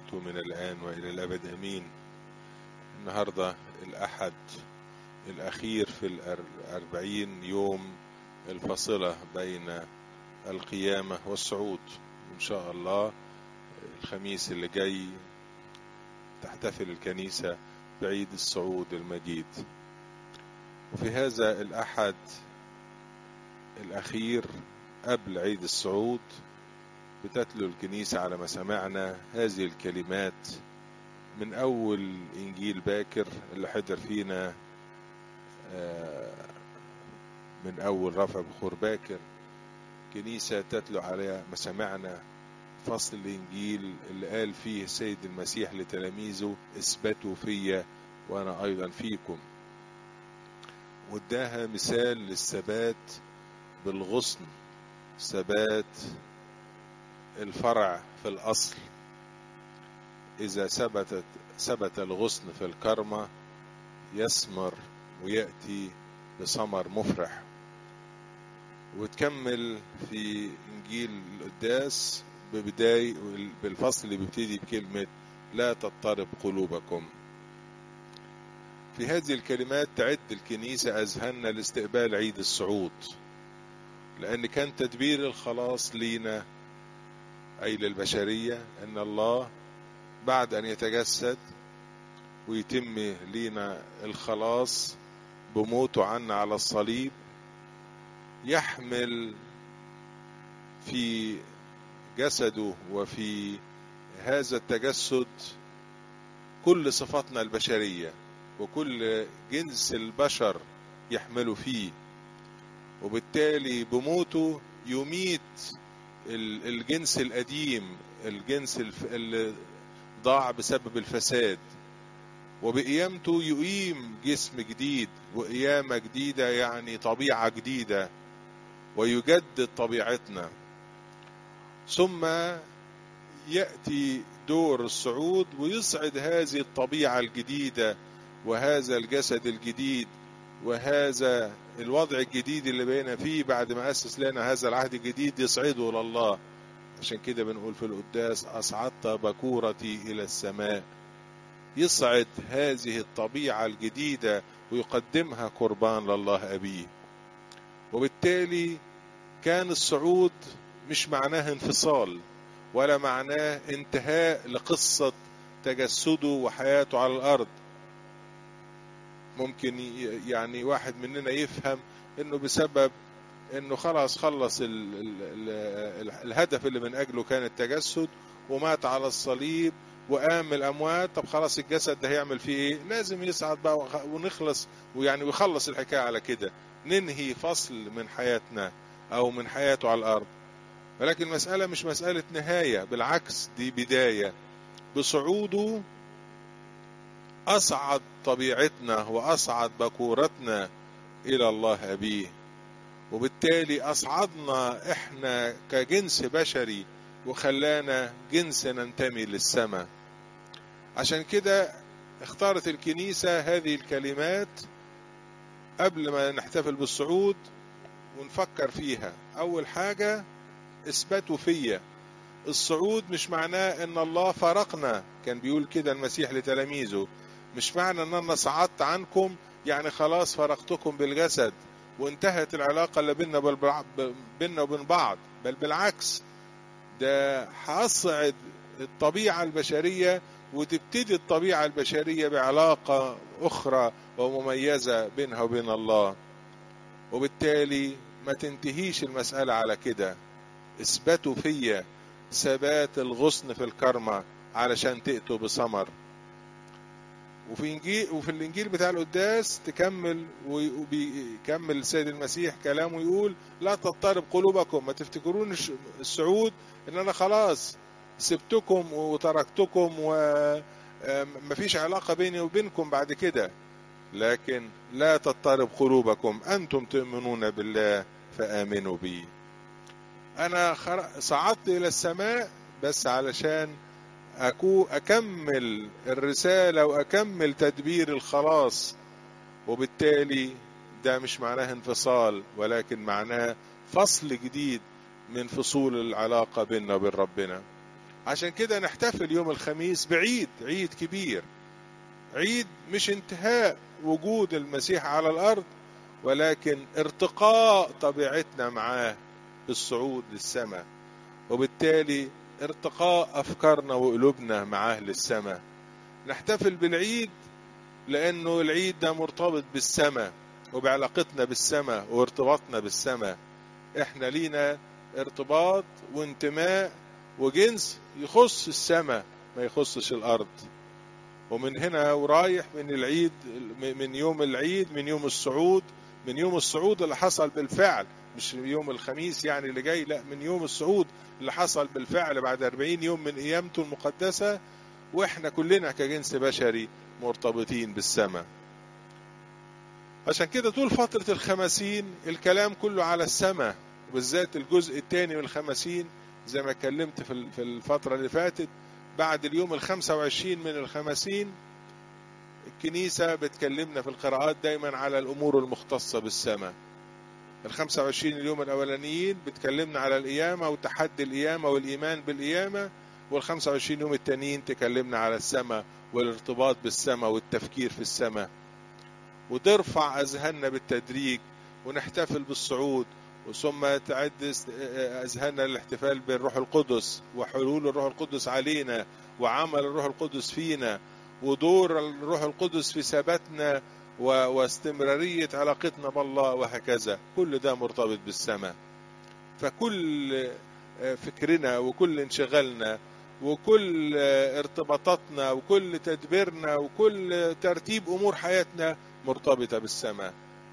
وأنتم من الآن وإلى الأبد أمين النهاردة الأحد الأخير في الأربعين يوم الفاصلة بين القيامة والصعود إن شاء الله الخميس اللي جاي تحتفل الكنيسة بعيد الصعود المجيد وفي هذا الأحد الأخير قبل عيد الصعود بتتلو الكنيسة على مسامعنا هذه الكلمات من أول إنجيل باكر اللي حضر فينا من أول رفع بخور باكر كنيسة تتلو على مسامعنا فصل الإنجيل اللي قال فيه السيد المسيح لتلاميذه اثبتوا فيا وأنا أيضا فيكم واداها مثال للثبات بالغصن ثبات الفرع في الأصل إذا ثبتت ثبت الغصن في الكرمة يثمر ويأتي بثمر مفرح وتكمل في إنجيل القداس ببداية بالفصل اللي بيبتدي بكلمة لا تضطرب قلوبكم في هذه الكلمات تعد الكنيسة أذهاننا لاستقبال عيد الصعود لأن كان تدبير الخلاص لينا أي للبشرية أن الله بعد أن يتجسد ويتم لينا الخلاص بموته عنا على الصليب يحمل في جسده وفي هذا التجسد كل صفاتنا البشرية وكل جنس البشر يحمله فيه وبالتالي بموته يميت الجنس القديم الجنس اللي ضاع بسبب الفساد وبقيامته يقيم جسم جديد وقيامة جديدة يعني طبيعة جديدة ويجدد طبيعتنا ثم يأتي دور الصعود ويصعد هذه الطبيعة الجديدة وهذا الجسد الجديد وهذا الوضع الجديد اللي بقينا فيه بعد ما أسس لنا هذا العهد الجديد يصعده لله عشان كده بنقول في القداس أصعدت بكورتي إلى السماء يصعد هذه الطبيعة الجديدة ويقدمها قربان لله أبيه وبالتالي كان الصعود مش معناه انفصال ولا معناه انتهاء لقصة تجسده وحياته على الأرض ممكن يعني واحد مننا يفهم انه بسبب انه خلاص خلص ال ال ال الهدف اللي من اجله كان التجسد ومات على الصليب وقام الاموات طب خلاص الجسد ده هيعمل فيه ايه لازم يصعد بقى ونخلص ويعني ويخلص الحكايه على كده ننهي فصل من حياتنا او من حياته على الارض ولكن المساله مش مساله نهايه بالعكس دي بدايه بصعوده أصعد طبيعتنا وأصعد بكورتنا إلى الله أبيه وبالتالي أصعدنا إحنا كجنس بشري وخلانا جنس ننتمي للسماء عشان كده اختارت الكنيسة هذه الكلمات قبل ما نحتفل بالصعود ونفكر فيها أول حاجة اثبتوا فيا الصعود مش معناه ان الله فرقنا كان بيقول كده المسيح لتلاميذه مش معنى ان انا صعدت عنكم يعني خلاص فرقتكم بالجسد وانتهت العلاقة اللي بيننا بيننا وبين بعض بل بالعكس ده هصعد الطبيعة البشرية وتبتدي الطبيعة البشرية بعلاقة أخرى ومميزة بينها وبين الله وبالتالي ما تنتهيش المسألة على كده اثبتوا فيا ثبات الغصن في الكرمة علشان تأتوا بثمر وفي انجيل وفي الانجيل بتاع القداس تكمل وبيكمل السيد المسيح كلامه يقول لا تضطرب قلوبكم ما تفتكرون السعود ان انا خلاص سبتكم وتركتكم ومفيش علاقه بيني وبينكم بعد كده لكن لا تضطرب قلوبكم انتم تؤمنون بالله فامنوا بي انا صعدت الى السماء بس علشان أكو أكمل الرسالة وأكمل تدبير الخلاص وبالتالي ده مش معناه انفصال ولكن معناه فصل جديد من فصول العلاقة بيننا وبين ربنا عشان كده نحتفل يوم الخميس بعيد عيد كبير عيد مش انتهاء وجود المسيح على الارض ولكن ارتقاء طبيعتنا معاه بالصعود للسماء وبالتالي ارتقاء افكارنا وقلوبنا معاه للسماء نحتفل بالعيد لانه العيد ده مرتبط بالسماء وبعلاقتنا بالسماء وارتباطنا بالسماء احنا لينا ارتباط وانتماء وجنس يخص السماء ما يخصش الارض ومن هنا ورايح من العيد من يوم العيد من يوم الصعود من يوم الصعود اللي حصل بالفعل مش يوم الخميس يعني اللي جاي لا من يوم الصعود اللي حصل بالفعل بعد 40 يوم من قيامته المقدسة واحنا كلنا كجنس بشري مرتبطين بالسماء عشان كده طول فترة الخمسين الكلام كله على السماء وبالذات الجزء الثاني من الخمسين زي ما اتكلمت في الفترة اللي فاتت بعد اليوم الخمسة وعشرين من الخمسين الكنيسة بتكلمنا في القراءات دايما على الأمور المختصة بالسماء الخمسة وعشرين اليوم الأولانيين بتكلمنا على القيامة وتحدي القيامة والإيمان بالقيامة والخمسة وعشرين يوم التانيين تكلمنا على السماء والارتباط بالسماء والتفكير في السماء وترفع أذهاننا بالتدريج ونحتفل بالصعود ثم تعد أذهاننا للاحتفال بالروح القدس وحلول الروح القدس علينا وعمل الروح القدس فينا ودور الروح القدس في ثباتنا واستمرارية علاقتنا بالله وهكذا كل ده مرتبط بالسماء فكل فكرنا وكل انشغالنا وكل ارتباطاتنا وكل تدبيرنا وكل ترتيب امور حياتنا مرتبطه بالسماء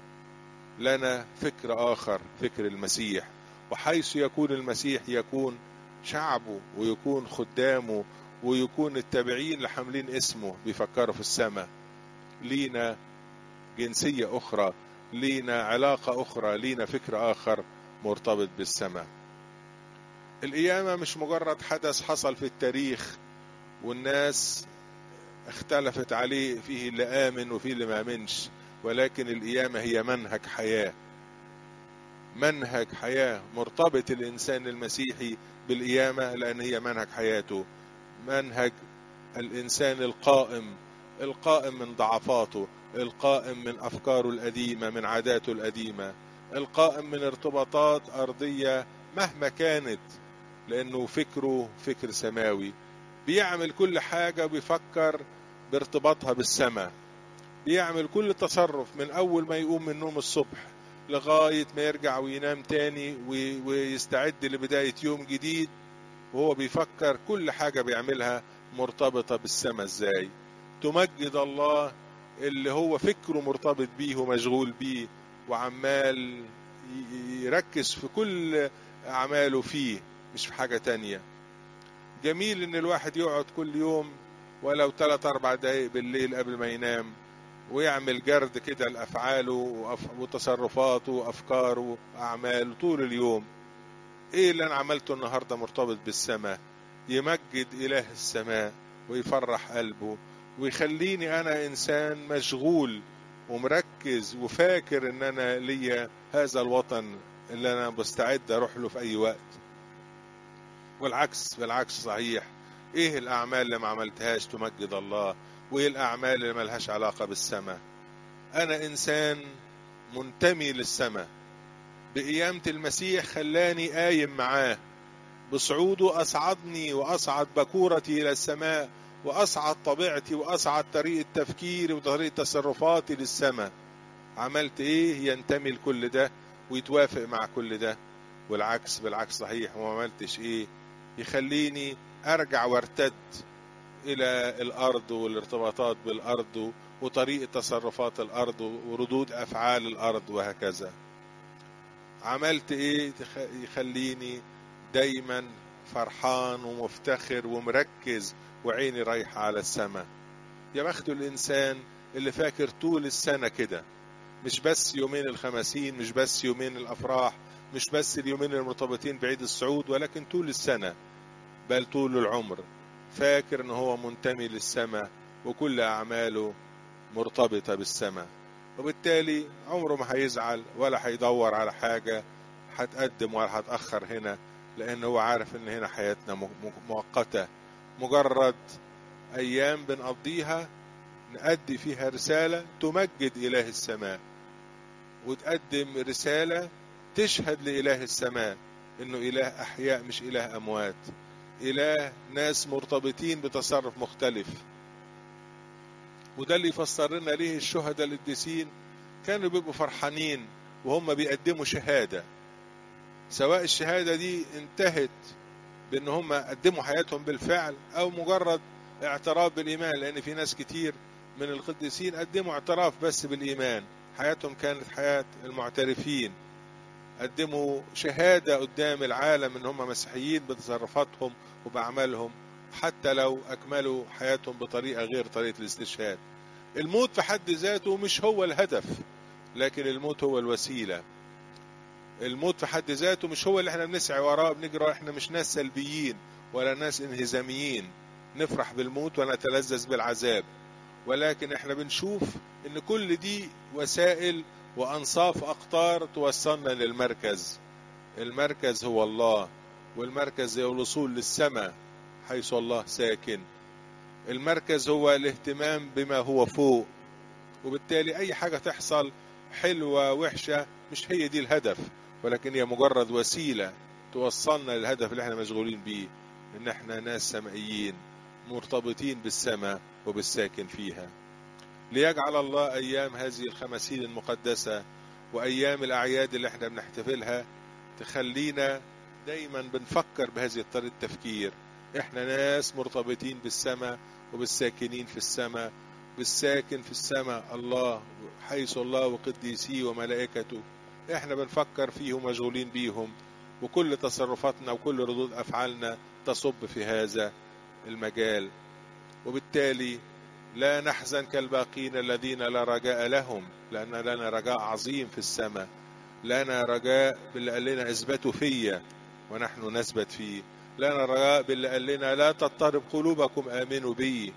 لنا فكر اخر فكر المسيح وحيث يكون المسيح يكون شعبه ويكون خدامه ويكون التابعين اللي حاملين اسمه بيفكروا في السماء لينا جنسيه اخرى لينا علاقه اخرى لينا فكر اخر مرتبط بالسماء القيامة مش مجرد حدث حصل في التاريخ والناس اختلفت عليه فيه اللي آمن وفيه اللي ما آمنش ولكن القيامة هي منهج حياة منهج حياة مرتبط الإنسان المسيحي بالقيامة لأن هي منهج حياته منهج الإنسان القائم القائم من ضعفاته القائم من أفكاره القديمة من عاداته القديمة القائم من ارتباطات أرضية مهما كانت لأنه فكره فكر سماوي بيعمل كل حاجة بيفكر بارتباطها بالسماء بيعمل كل تصرف من أول ما يقوم من نوم الصبح لغاية ما يرجع وينام تاني ويستعد لبداية يوم جديد وهو بيفكر كل حاجة بيعملها مرتبطة بالسماء ازاي تمجد الله اللي هو فكره مرتبط بيه ومشغول بيه وعمال يركز في كل أعماله فيه مش في حاجة تانية جميل ان الواحد يقعد كل يوم ولو ثلاث اربع دقايق بالليل قبل ما ينام ويعمل جرد كده لافعاله وتصرفاته وافكاره واعماله طول اليوم ايه اللي انا عملته النهارده مرتبط بالسماء يمجد اله السماء ويفرح قلبه ويخليني انا انسان مشغول ومركز وفاكر ان انا ليا هذا الوطن اللي انا مستعد اروح له في اي وقت والعكس بالعكس صحيح ايه الاعمال اللي ما عملتهاش تمجد الله وايه الاعمال اللي ملهاش علاقة بالسماء انا انسان منتمي للسماء بقيامة المسيح خلاني قايم معاه بصعوده اصعدني واصعد بكورتي الى السماء واصعد طبيعتي واصعد طريقة تفكيري وطريقة تصرفاتي للسماء عملت ايه ينتمي لكل ده ويتوافق مع كل ده والعكس بالعكس صحيح وما عملتش ايه يخليني ارجع وارتد الى الارض والارتباطات بالارض وطريقة تصرفات الارض وردود افعال الارض وهكذا عملت ايه يخليني دايما فرحان ومفتخر ومركز وعيني رايحة على السماء يا بخت الانسان اللي فاكر طول السنة كده مش بس يومين الخمسين مش بس يومين الافراح مش بس اليومين المرتبطين بعيد الصعود ولكن طول السنة بل طول العمر فاكر ان هو منتمي للسماء وكل اعماله مرتبطة بالسماء وبالتالي عمره ما هيزعل ولا هيدور على حاجة هتقدم ولا هتأخر هنا لأنه هو عارف إن هنا حياتنا مؤقتة مجرد أيام بنقضيها نأدي فيها رسالة تمجد إله السماء وتقدم رسالة تشهد لإله السماء إنه إله أحياء مش إله أموات إله ناس مرتبطين بتصرف مختلف وده اللي يفسر لنا ليه الشهداء القديسين كانوا بيبقوا فرحانين وهم بيقدموا شهادة سواء الشهادة دي انتهت بأن هم قدموا حياتهم بالفعل أو مجرد اعتراف بالإيمان لأن في ناس كتير من القديسين قدموا اعتراف بس بالإيمان حياتهم كانت حياة المعترفين قدموا شهادة قدام العالم ان هم مسيحيين بتصرفاتهم وبأعمالهم حتى لو أكملوا حياتهم بطريقة غير طريقة الاستشهاد الموت في حد ذاته مش هو الهدف لكن الموت هو الوسيلة الموت في حد ذاته مش هو اللي احنا بنسعى وراه بنجري احنا مش ناس سلبيين ولا ناس انهزاميين نفرح بالموت ونتلذذ بالعذاب ولكن احنا بنشوف ان كل دي وسائل وانصاف اقطار توصلنا للمركز المركز هو الله والمركز هو الوصول للسماء حيث الله ساكن المركز هو الاهتمام بما هو فوق وبالتالي اي حاجه تحصل حلوه وحشه مش هي دي الهدف ولكن هي مجرد وسيله توصلنا للهدف اللي احنا مشغولين بيه ان احنا ناس سمائيين مرتبطين بالسماء وبالساكن فيها ليجعل الله ايام هذه الخمسين المقدسه وايام الاعياد اللي احنا بنحتفلها تخلينا دايما بنفكر بهذه طريقه التفكير احنا ناس مرتبطين بالسماء وبالساكنين في السماء بالساكن في السماء الله حيث الله وقديسيه وملائكته احنا بنفكر فيه ومشغولين بيهم وكل تصرفاتنا وكل ردود افعالنا تصب في هذا المجال وبالتالي لا نحزن كالباقين الذين لا رجاء لهم لان لنا رجاء عظيم في السماء لنا رجاء باللي قال لنا اثبتوا فيا ونحن نثبت فيه لنا رجاء باللي قال لنا لا تضطرب قلوبكم امنوا بي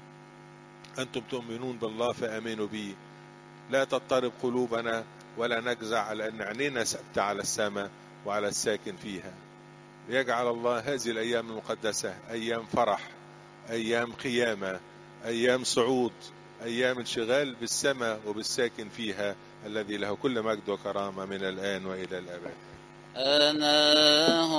انتم تؤمنون بالله فامنوا بي لا تضطرب قلوبنا ولا نجزع لان عينينا ثابته على السماء وعلى الساكن فيها يجعل الله هذه الايام المقدسه ايام فرح ايام قيامه ايام صعود ايام انشغال بالسماء وبالساكن فيها الذي له كل مجد وكرامه من الان والى الابد أنا